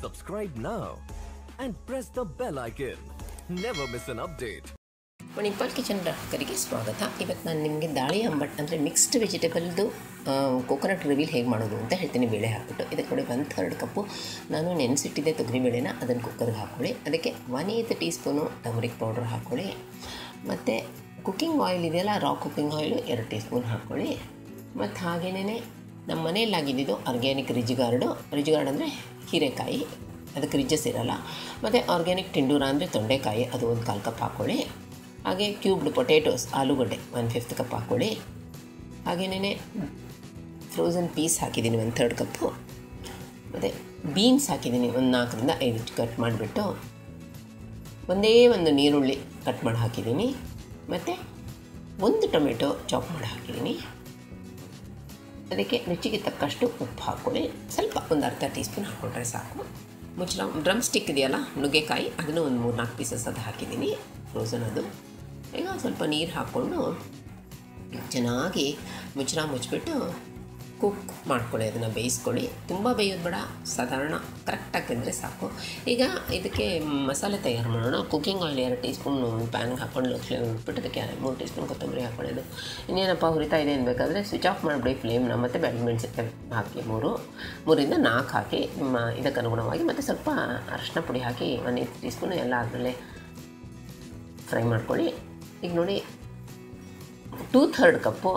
Subscribe now and press the bell icon. Never miss an update. Manipal kitchen ಗ್ರಾಹಕರಿಗೆ ಸ್ವಾಗತ ಇವತ್ತು ನಾನು ನಿಮಗೆ ದಾಳಿ ಅಂಬಟ್ ಅಂದರೆ ಮಿಕ್ಸ್ಡ್ ವೆಜಿಟೇಬಲ್ದು ಕೋಕೋನಟ್ ರಿವೀಲ್ ಹೇಗೆ ಮಾಡೋದು ಅಂತ ಹೇಳ್ತೀನಿ ಬೇಳೆ ಹಾಕ್ಬಿಟ್ಟು ಇದಕ್ಕೆ ನೋಡಿ ಒಂದು ಥರ್ಡ್ ಕಪ್ಪು ನಾನು ನೆನೆಸಿಟ್ಟಿದ್ದೆ ತೊಗರಿಬೇಳೆನ ಅದನ್ನು ಕುಕ್ಕರ್ಗೆ ಹಾಕ್ಕೊಳ್ಳಿ ಅದಕ್ಕೆ one eighth teaspoon turmeric powder ಹಾಕ್ಕೊಳ್ಳಿ ಮತ್ತು ಕುಕ್ಕಿಂಗ್ ಆಯಿಲ್ ಇದೆಯಲ್ಲ ರಾ ಕುಕ್ಕಿಂಗ್ ಆಯಿಲು ಎರಡು ಟೀ ಸ್ಪೂನ್ ಹಾಕ್ಕೊಳ್ಳಿ ಮತ್ತು ಹಾಗೇನೇ ನಮ್ಮ ಮನೆಯಲ್ಲಾಗಿದ್ದು ಆರ್ಗ್ಯಾನಿಕ್ ರಿಜ್ಗಾರ್ಡು ರಿಜ್ಗಾರ್ಡ್ ಅಂದರೆ ಹೀರೆಕಾಯಿ ಅದಕ್ಕೆ ರಿಜ್ಜಸ್ ಇರಲ್ಲ ಮತ್ತು ಆರ್ಗ್ಯಾನಿಕ್ ಟಿಂಡೂರ ಅಂದರೆ ತೊಂಡೆಕಾಯಿ ಅದು ಒಂದು ಕಾಲು ಕಪ್ ಹಾಕ್ಕೊಳ್ಳಿ ಹಾಗೆ ಕ್ಯೂಬ್ಡ್ ಪೊಟೇಟೋಸ್ ಆಲೂಗಡ್ಡೆ ಒನ್ ಫಿಫ್ತ್ ಕಪ್ ಹಾಕ್ಕೊಳ್ಳಿ ಹಾಗೇನೇ ಫ್ರೋಝನ್ ಪೀಸ್ ಹಾಕಿದ್ದೀನಿ ಒಂದು ಥರ್ಡ್ ಕಪ್ಪು ಮತ್ತು ಬೀನ್ಸ್ ಹಾಕಿದ್ದೀನಿ ಒಂದು ನಾಲ್ಕರಿಂದ ಐದು ಕಟ್ ಮಾಡಿಬಿಟ್ಟು ಒಂದೇ ಒಂದು ನೀರುಳ್ಳಿ ಕಟ್ ಮಾಡಿ ಹಾಕಿದ್ದೀನಿ ಮತ್ತು ಒಂದು ಟೊಮೆಟೊ ಚಾಪ್ ಮಾಡಿ ಹಾಕಿದ್ದೀನಿ ಅದಕ್ಕೆ ರುಚಿಗೆ ತಕ್ಕಷ್ಟು ಉಪ್ಪು ಹಾಕ್ಕೊಳ್ಳಿ ಸ್ವಲ್ಪ ಒಂದು ಅರ್ಧ ಟೀ ಸ್ಪೂನ್ ಹಾಕ್ಕೊಂಡ್ರೆ ಸಾಕು ಮುಚ್ಚಳ ಡ್ರಮ್ ಸ್ಟಿಕ್ ಇದೆಯಲ್ಲ ನುಗ್ಗೆಕಾಯಿ ಅದನ್ನು ಒಂದು ಮೂರು ನಾಲ್ಕು ಪೀಸಸ್ ಅದು ಹಾಕಿದ್ದೀನಿ ಫ್ರೋಝನ್ ಅದು ಈಗ ಸ್ವಲ್ಪ ನೀರು ಹಾಕ್ಕೊಂಡು ಚೆನ್ನಾಗಿ ಮುಚ್ಚಳ ಮುಚ್ಚಿಬಿಟ್ಟು ಕುಕ್ ಮಾಡ್ಕೊಳ್ಳಿ ಅದನ್ನು ಬೇಯಿಸ್ಕೊಳ್ಳಿ ತುಂಬ ಬೇಯೋದು ಬೇಡ ಸಾಧಾರಣ ಕರೆಕ್ಟಾಗಿ ಬೆಂದರೆ ಸಾಕು ಈಗ ಇದಕ್ಕೆ ಮಸಾಲೆ ತಯಾರು ಮಾಡೋಣ ಕುಕ್ಕಿಂಗ್ ಆಯಿಲ್ ಎರಡು ಟೀ ಸ್ಪೂನ್ ಪ್ಯಾನ್ಗೆ ಹಾಕ್ಕೊಂಡು ಲೋ ಫ್ಲೇಮ್ ಇಟ್ಬಿಟ್ಟು ಅದಕ್ಕೆ ಮೂರು ಟೀ ಸ್ಪೂನ್ ಕೊತ್ತಂಬರಿ ಹಾಕ್ಕೊಳ್ಳೋದು ಇನ್ನೇನಪ್ಪ ಹುರಿತಾ ಇದೆ ಅನ್ಬೇಕಾದ್ರೆ ಸ್ವಿಚ್ ಆಫ್ ಮಾಡಿಬಿಡಿ ಫ್ಲೇಮ್ನ ಮತ್ತು ಬೆಳಗ್ಗೆ ಮೆಣಸಿನ್ಕಾಯಿ ಹಾಕಿ ಮೂರು ಮೂರಿಂದ ನಾಲ್ಕು ಹಾಕಿ ನಿಮ್ಮ ಇದಕ್ಕೆ ಅನುಗುಣವಾಗಿ ಮತ್ತು ಸ್ವಲ್ಪ ಅರಶಿನ ಪುಡಿ ಹಾಕಿ ಒಂದು ಐದು ಟೀ ಸ್ಪೂನ್ ಎಲ್ಲ ಆದಮೇಲೆ ಫ್ರೈ ಮಾಡ್ಕೊಳ್ಳಿ ಈಗ ನೋಡಿ ಟೂ ಥರ್ಡ್ ಕಪ್ಪು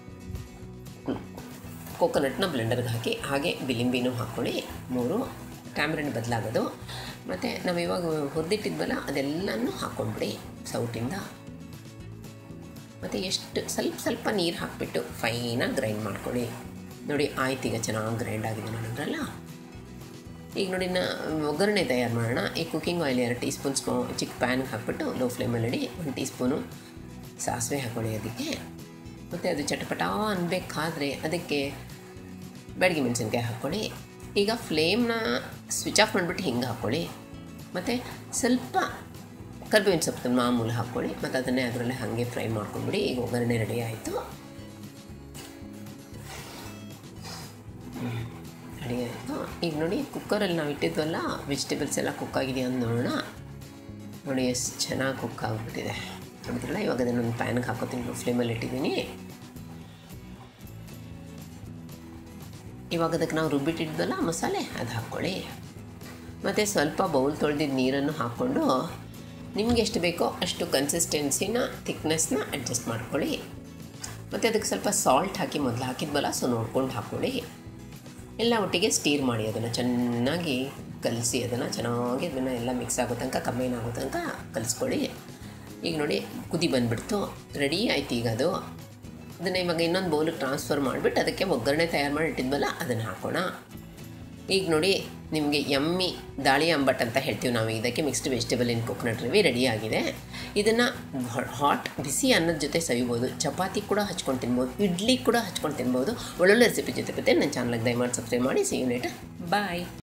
ಕೋಕೋನಟ್ನ ಬ್ಲೆಂಡರ್ಗೆ ಹಾಕಿ ಹಾಗೆ ಬಿಲಿಂಬಿನೂ ಹಾಕ್ಕೊಳ್ಳಿ ಮೂರು ಟ್ಯಾಮ್ರಿನ್ ಬದಲಾಗೋದು ಮತ್ತು ನಾವು ಇವಾಗ ಹುರಿದಿಟ್ಟಿದ್ವಲ್ಲ ಅದೆಲ್ಲನೂ ಹಾಕ್ಕೊಂಡ್ಬಿಡಿ ಸೌಟಿಂದ ಮತ್ತು ಎಷ್ಟು ಸ್ವಲ್ಪ ಸ್ವಲ್ಪ ನೀರು ಹಾಕಿಬಿಟ್ಟು ಫೈನಾಗಿ ಗ್ರೈಂಡ್ ಮಾಡ್ಕೊಳ್ಳಿ ನೋಡಿ ಆಯ್ತು ಈಗ ಚೆನ್ನಾಗಿ ಗ್ರೈಂಡ್ ಆಗಿದೆ ನೋಡಿದ್ರಲ್ಲ ಈಗ ನೋಡಿ ನಾ ಒಗ್ಗರಣೆ ತಯಾರು ಮಾಡೋಣ ಈ ಕುಕ್ಕಿಂಗ್ ಆಯಿಲ್ ಎರಡು ಟೀ ಸ್ಪೂನ್ ಸ್ಮೋ ಚಿಕ್ಕ ಪ್ಯಾನ್ಗೆ ಹಾಕ್ಬಿಟ್ಟು ಲೋ ಫ್ಲೇಮಲ್ಲಿ ಇಡಿ ಒಂದು ಟೀ ಸ್ಪೂನು ಸಾಸಿವೆ ಹಾಕ್ಕೊಳ್ಳಿ ಅದಕ್ಕೆ ಮತ್ತು ಅದು ಚಟಪಟ ಅನ್ಬೇಕಾದ್ರೆ ಅದಕ್ಕೆ ಬೆಳಗ್ಗೆ ಮೆಣಸಿನ್ಕಾಯಿ ಹಾಕ್ಕೊಳ್ಳಿ ಈಗ ಫ್ಲೇಮ್ನ ಸ್ವಿಚ್ ಆಫ್ ಮಾಡಿಬಿಟ್ಟು ಹಿಂಗೆ ಹಾಕ್ಕೊಳ್ಳಿ ಮತ್ತು ಸ್ವಲ್ಪ ಕರ್ಬೇವಿನ ಸೊಪ್ಪು ಮಾಮೂಲು ಹಾಕ್ಕೊಳ್ಳಿ ಮತ್ತು ಅದನ್ನೇ ಅದರಲ್ಲೇ ಹಾಗೆ ಫ್ರೈ ಮಾಡ್ಕೊಂಡ್ಬಿಡಿ ಈಗ ಒಗ್ಗರಣೆ ರೆಡಿ ಆಯಿತು ರೆಡಿ ಆಯಿತು ಈಗ ನೋಡಿ ಕುಕ್ಕರಲ್ಲಿ ನಾವು ಇಟ್ಟಿದ್ವಲ್ಲ ವೆಜಿಟೇಬಲ್ಸ್ ಎಲ್ಲ ಕುಕ್ ಆಗಿದೆಯಾ ಅಂತ ನೋಡೋಣ ನೋಡಿ ಎಷ್ಟು ಚೆನ್ನಾಗಿ ಕುಕ್ ಆಗಿಬಿಟ್ಟಿದೆ ನೋಡಿದ್ರಲ್ಲ ಇವಾಗ ಅದನ್ನೊಂದು ಪ್ಯಾನ್ಗೆ ಹಾಕೋತೀನಿ ಫ್ಲೇಮಲ್ಲಿ ಇಟ್ಟಿದ್ದೀನಿ ಇವಾಗ ಅದಕ್ಕೆ ನಾವು ರುಬ್ಬಿಟ್ಟಿದ್ವಲ್ಲ ಮಸಾಲೆ ಅದು ಹಾಕ್ಕೊಳ್ಳಿ ಮತ್ತು ಸ್ವಲ್ಪ ಬೌಲ್ ತೊಳೆದಿದ್ದ ನೀರನ್ನು ಹಾಕ್ಕೊಂಡು ನಿಮ್ಗೆ ಎಷ್ಟು ಬೇಕೋ ಅಷ್ಟು ಕನ್ಸಿಸ್ಟೆನ್ಸಿನ ಥಿಕ್ನೆಸ್ನ ಅಡ್ಜಸ್ಟ್ ಮಾಡ್ಕೊಳ್ಳಿ ಮತ್ತು ಅದಕ್ಕೆ ಸ್ವಲ್ಪ ಸಾಲ್ಟ್ ಹಾಕಿ ಮೊದಲು ಹಾಕಿದ್ವಲ್ಲ ಸೊ ನೋಡ್ಕೊಂಡು ಹಾಕ್ಕೊಳ್ಳಿ ಎಲ್ಲ ಒಟ್ಟಿಗೆ ಸ್ಟೀರ್ ಮಾಡಿ ಅದನ್ನು ಚೆನ್ನಾಗಿ ಕಲಸಿ ಅದನ್ನು ಚೆನ್ನಾಗಿ ಅದನ್ನು ಎಲ್ಲ ಮಿಕ್ಸ್ ಆಗೋ ತನಕ ಕಂಬೈನ್ ಆಗೋ ತನಕ ಕಲಿಸ್ಕೊಳ್ಳಿ ಈಗ ನೋಡಿ ಕುದಿ ಬಂದುಬಿಡ್ತು ರೆಡಿ ಆಯ್ತು ಈಗ ಅದು ಅದನ್ನು ಇವಾಗ ಇನ್ನೊಂದು ಬೌಲಿಗೆ ಟ್ರಾನ್ಸ್ಫರ್ ಮಾಡಿಬಿಟ್ಟು ಅದಕ್ಕೆ ಒಗ್ಗರಣೆ ತಯಾರು ಮಾಡಿ ಇಟ್ಟಿದ್ವಲ್ಲ ಅದನ್ನು ಹಾಕೋಣ ಈಗ ನೋಡಿ ನಿಮಗೆ ಯಮ್ಮಿ ದಾಳಿ ಅಂಬಟ್ ಅಂತ ಹೇಳ್ತೀವಿ ನಾವು ಇದಕ್ಕೆ ಮಿಕ್ಸ್ಡ್ ವೆಜಿಟೇಬಲ್ ಇನ್ ಕೋಕೋನಟ್ ರವಿ ರೆಡಿ ಆಗಿದೆ ಇದನ್ನು ಹಾಟ್ ಬಿಸಿ ಅನ್ನದ ಜೊತೆ ಸವಿಬೋದು ಚಪಾತಿ ಕೂಡ ಹಚ್ಕೊಂಡು ತಿನ್ಬೋದು ಇಡ್ಲಿ ಕೂಡ ಹಚ್ಕೊಂಡು ತಿನ್ಬೋದು ಒಳ್ಳೊಳ್ಳೆ ರೆಸಿಪಿ ಜೊತೆ ಜೊತೆ ನನ್ನ ಚಾನಲ್ಗೆ ದಯಮಾಡಿ ಸಬ್ಸ್ಕ್ರೈಬ್ ಮಾಡಿ ಸಿ ಯು ಲೇಟರ್ ಬಾಯ್